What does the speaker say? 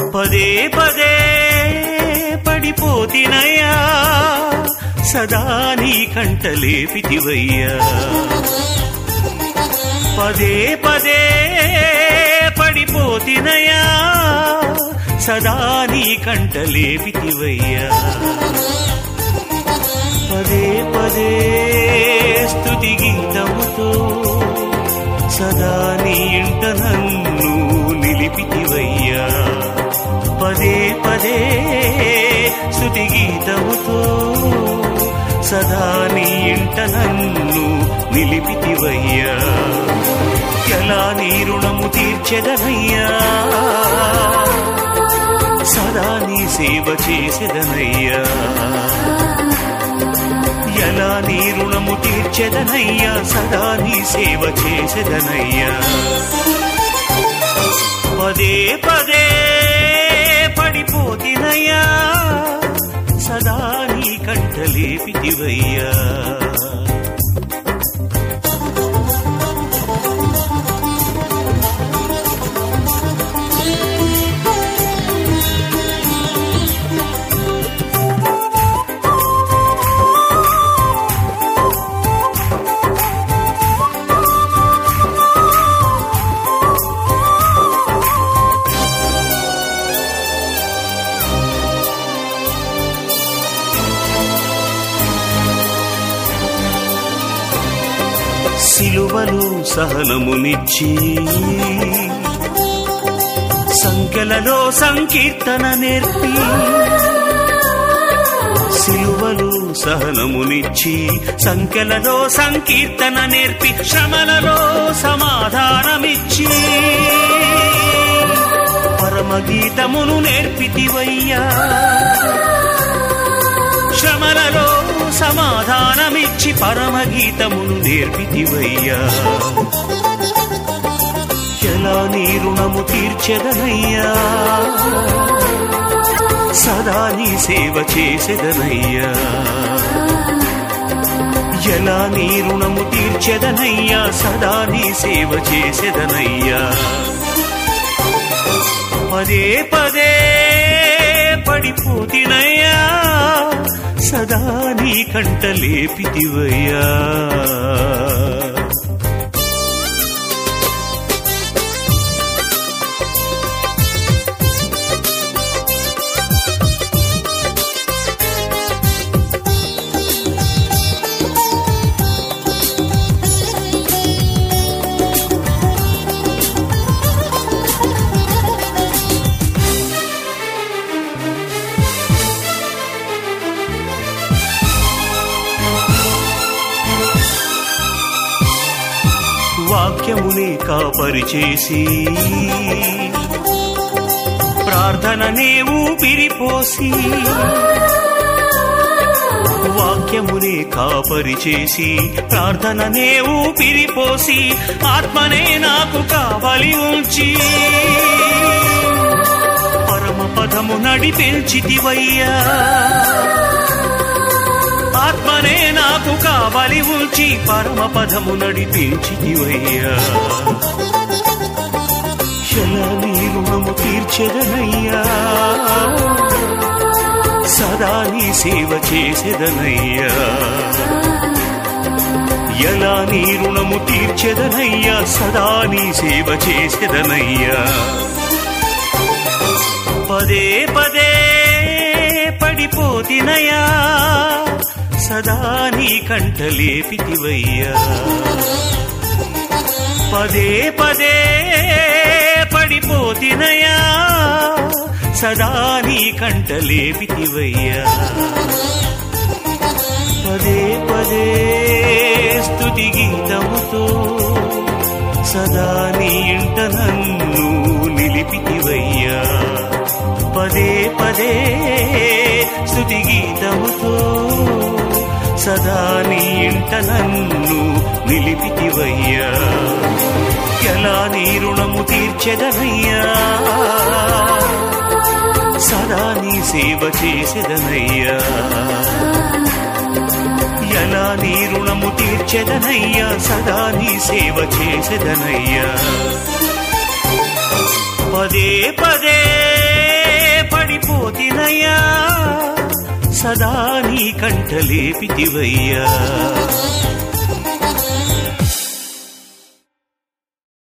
పదే పదే పడిపోతినయ్యా సదా నీ కంట లేపితివయ్యా పదే పదే పడిపోతినయ్యా సదా నీ కంట లేపితివయ్యా పదే పదే స్తుతి గీతముతో సదా నీ ఇంట నన్ను నిలిపితివయ్యా పదే పదే స్తుతి గీతముతో సదా నీ ఇంట నన్ను నిలిపితివయ్యా ఎలా నీ రుణము తీర్చెదనయ్యా సదా నీ సేవ చేసేదనయ్యా ఎలా నీ రుణము తీర్చెదనయ్యా సదా నీ సేవ చేసేదనయ్యా పదే పదే పడిపోతినయ్యా సదా నీ కంట లేపితివయ్యా సిలువలు సహనమునిచ్చి సంఖ్యలలో సంకీర్తన నేర్పి సిలువలు సహనమునిచ్చి సంఖ్యలలో సంకీర్తన నేర్పి శ్రమలలో సమాధానమిచ్చి పరమగీతమును నేర్పితివయ్యా శ్రమలలో సమాధానమిచ్చి పరమగీతమును నేర్పితివయ్యా ఎలా నీ రుణము తీర్చెదనయ్యా సదా నీ సేవ చేసేదనయ్యా ఎలా నీ రుణము తీర్చెదనయ్యా సదా నీ సేవ చేసేదనయ్యా పదే పదే పడిపోతినయ్యా సదా నీ కంట లేపితివయ్యా వాక్యముని కాపరి చేసి ప్రార్థననే ఊపిరిపోసి వాక్యముని కాపరి చేసి ప్రార్థననే ఊపిరిపోసి ఆత్మనే నాకు కావలి ఉంచి పరమ పదము నడిపించితివయ్యా ఆత్మనే నాకు కావలి ఉంచి పరమ పదము నడిపించితివయ్యా ఎలా నీ రుణము తీర్చెదనయ్యా సదా నీ సేవ చేసేదనయ్యా ఎలా నీ రుణము తీర్చెదనయ్యా సదా నీ సేవ చేసేదనయ్యా పదే పదే పడిపోతినయా సదా నీ కంట లేపితివయ్యా పదే పదే పడిపోతినయా సదా నీ కంట లేపితివయ్యా పదే పదే స్తుతి గీతముతో సదా నీ ఇంట నన్ను నిలిపితివయ్యా పదే పదే స్తుతి గీతముతో సదా నీ ఇంట నన్ను నిలిపితివయ్యా ఎలా నీ రుణము తీర్చెదనయ్యా సదా నీ సేవ చేసేదనయ్యా ఎలా నీ రుణము తీర్చెదనయ్యా సదా నీ సేవ చేసేదనయ్యా పదే పదే సదా నీ కంట లేపితివయ్యా